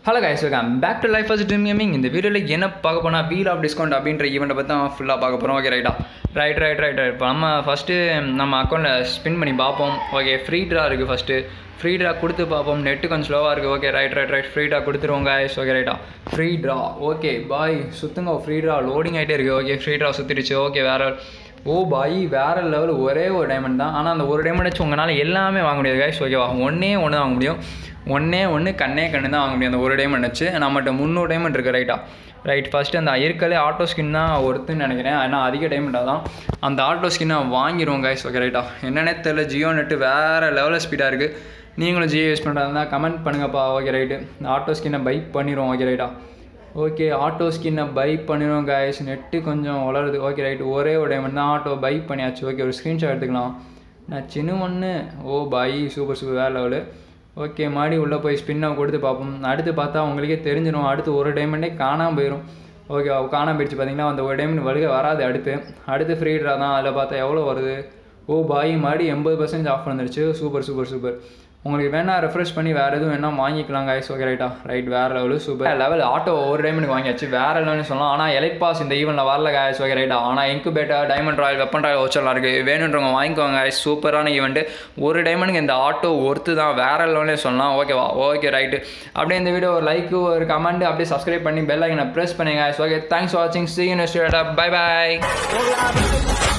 hello guys welcome back to life first dream gaming இந்த வீடியோவில் என்ன பார்க்க போனால் வீல் ஆஃப் டிஸ்கவுண்ட் அப்படின்ற ஈவெண்ட்டை பற்றி தான் ஃபுல்லாக பார்க்க போகிறோம் ஓகே ரைட்டா ரைட் ரைட் ரைட் ரைட் இப்போ நம்ம ஃபஸ்ட்டு நம்ம அக்கௌண்ட்டில் ஸ்பின் பண்ணி பார்ப்போம் ஓகே ஃப்ரீ ட்ரா இருக்குது ஃபஸ்ட்டு ஃப்ரீ ட்ரா கொடுத்து பார்ப்போம் நெட்டு கொஞ்சம் ஸ்லோவாக இருக்குது okay right right right free draw கொடுத்துருவோம் கைஸ் ஓகே ரைட்டா ஃப்ரீ ட்ரா ஓகே பாய் சுற்றுங்க ஃப்ரீ ட்ரா லோடிங் ஆகிட்டே இருக்குது ஓகே ஃப்ரீ ட்ரா சுற்றிடுச்சு ஓகே வேறு ஓ பாய் வேறு லெவல் ஒரே ஒரு டைமண்ட் தான் ஆனால் அந்த ஒரு டைமண்ட் வச்சு உங்களால் எல்லாமே வாங்க முடியாது கைஸ் ஓகேவா ஒன்றே ஒன்று தான் வாங்க முடியும் ஒன்றே ஒன்று கண்ணே கண்ணு தான் வாங்க முடியும் அந்த ஒரு டைமண்ட் வச்சு நம்மகிட்ட முந்நூறு டைமண்ட் இருக்குது ரைட்டா ரைட் ஃபஸ்ட்டு அந்த இருக்கலே ஆட்டோ ஸ்கின் தான் ஒருத்துன்னு நினைக்கிறேன் ஆனால் அதிக டைமண்டாக தான் அந்த ஆட்டோ ஸ்கின்னை வாங்கிடுவோம் கைஸ் ஓகே ரைட்டா என்னன்னே தெரியல ஜியோ நெட்டு வேறு லெவலில் ஸ்பீடாக இருக்குது நீங்களும் ஜியோ யூஸ் பண்ணுறதா கமெண்ட் பண்ணுங்கப்பா ஓகே ரைட்டு இந்த ஆட்டோ ஸ்கின்னை பை பண்ணிடுவோம் ஓகே ரைட்டா ஓகே ஆட்டோ ஸ்கின்னை பை பண்ணிடுவோம் கைஸ் நெட்டு கொஞ்சம் வளருது ஓகே ரைட் ஒரே ஒரு டைமண்ட் தான் ஆட்டோ பை பண்ணியாச்சு ஓகே ஒரு ஸ்க்ரீன்ஷாட் எடுத்துக்கலாம் நான் சின்ன ஒன்று ஓ பை சூப்பர் சூப்பர் வேறு லெவலு ஓகே மாடி உள்ளே போய் ஸ்பின்னை கொடுத்து பார்ப்போம் அடுத்து பார்த்தா உங்களுக்கே தெரிஞ்சிடும் அடுத்து ஒரு டைமண்டே காணாமல் போயிடும் ஓகே காணாமல் போயிடுச்சு பார்த்தீங்கன்னா அந்த ஒரு டைமண்ட் வலுக வராது அடுத்து அடுத்து ஃப்ரீ ட்ரா தான் அதில் பார்த்தா எவ்வளோ வருது ஓ பாய் மாடி எண்பது பர்சன்டேஜ் ஆஃப் வந்துருச்சு சூப்பர் சூப்பர் சூப்பர் உங்களுக்கு வேணால் ரெஃப்ரெஷ் பண்ணி வேறு எதுவும் வேணால் வாங்கிக்கலாம் கைஸ் ஓகே ரைட்டா ரைட் வேறு லெவலு சூப்பர் லெவல் ஆட்டோ ஒரு டைமண்டுக்கு வாங்கியாச்சு வேறு லெவல்னு சொல்லலாம் ஆனால் எலைட் பாஸ் இந்த ஈவெண்ட்டில் வரல கைஸ் ஓகே ரைட்டா ஆனால் incubator diamond royal weapon royal வச்சலாம் இருக்குது வேணுன்றவங்க வாங்கிக்கோங்க கைஸ் சூப்பரான ஈவெண்ட்டு ஒரு டைமண்டுக்கு இந்த ஆட்டோ ஒர்த்து தான் வேறு லெவலே சொல்லலாம் ஓகேவா ஓகே ரைட்டு அப்படியே இந்த வீடியோ ஒரு லைக்கு ஒரு கமெண்ட் அப்படியே சப்ஸ்கிரைப் பண்ணி பெல் ஐக்கனை ப்ரெஸ் பண்ணுங்க கைஸ் ஓகே தேங்க்ஸ் ஃபார் வாட்சிங் see you next bye by